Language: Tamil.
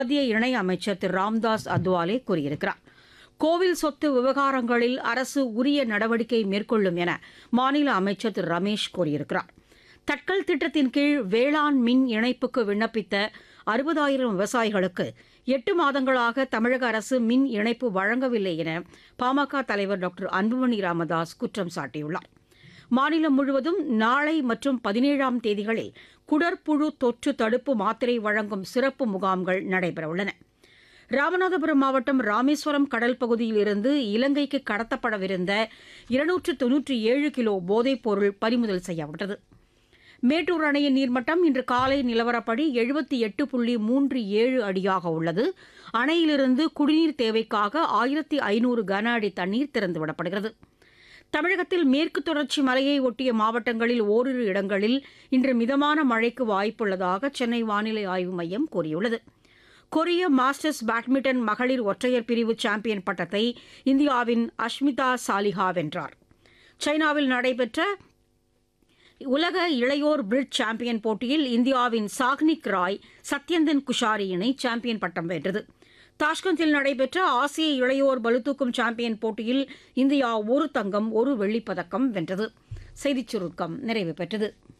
மத்திய இணையமைச்சர் திரு ராம்தாஸ் அத்வாலே கூறியிருக்கிறார் கோவில் சொத்து விவகாரங்களில் அரசு உரிய நடவடிக்கை மேற்கொள்ளும் என மாநில அமைச்சர் திரு ரமேஷ் கூறியிருக்கிறார் தட்கல் திட்டத்தின் கீழ் வேளாண் மின் இணைப்புக்கு விண்ணப்பித்த அறுபதாயிரம் விவசாயிகளுக்கு எட்டு மாதங்களாக தமிழக அரசு மின் இணைப்பு வழங்கவில்லை என பாமக தலைவர் டாக்டர் அன்புமணி ராமதாஸ் குற்றம் சாட்டியுள்ளார் மாநிலம் முழுவதும் நாளை மற்றும் பதினேழாம் தேதிகளில் குடற்புழு தொற்று தடுப்பு மாத்திரை வழங்கும் சிறப்பு முகாம்கள் நடைபெறவுள்ளன ராமநாதபுரம் மாவட்டம் ராமேஸ்வரம் கடல் பகுதியில் இருந்து இலங்கைக்கு கடத்தப்படவிருந்த இருநூற்று தொன்னூற்றி ஏழு கிலோ போதைப் பொருள் பறிமுதல் செய்யப்பட்டது மேட்டூர் அணையின் நீர்மட்டம் இன்று காலை நிலவரப்படி எழுபத்தி எட்டு புள்ளி மூன்று ஏழு அடியாக உள்ளது அணையிலிருந்து குடிநீர் தேவைக்காக ஆயிரத்தி ஐநூறு கன அடி தண்ணீர் திறந்துவிடப்படுகிறது தமிழகத்தில் மேற்கு தொடர்ச்சி மலையை ஒட்டிய மாவட்டங்களில் ஓரிரு இடங்களில் இன்று மிதமான மழைக்கு வாய்ப்புள்ளதாக சென்னை வானிலை ஆய்வு மையம் கூறியுள்ளது கொரிய மாஸ்டர்ஸ் பேட்மிண்டன் மகளிர் ஒற்றையர் பிரிவு சாம்பியன் பட்டத்தை இந்தியாவின் அஷ்மிதா சாலிஹா வென்றார் சைனாவில் நடைபெற்ற உலக இளையோர் பிரிட்ஜ் சாம்பியன் போட்டியில் இந்தியாவின் சாக்னிக் ராய் சத்யந்தன் குஷாரி இணை சாம்பியன் பட்டம் வென்றது தாஷ்கந்தில் நடைபெற்ற ஆசிய இளையோர் பளுதூக்கும் சாம்பியன் போட்டியில் இந்தியா ஒரு தங்கம் ஒரு வெள்ளிப் பதக்கம் வென்றது செய்திச் சுருக்கம் நிறைவு பெற்றது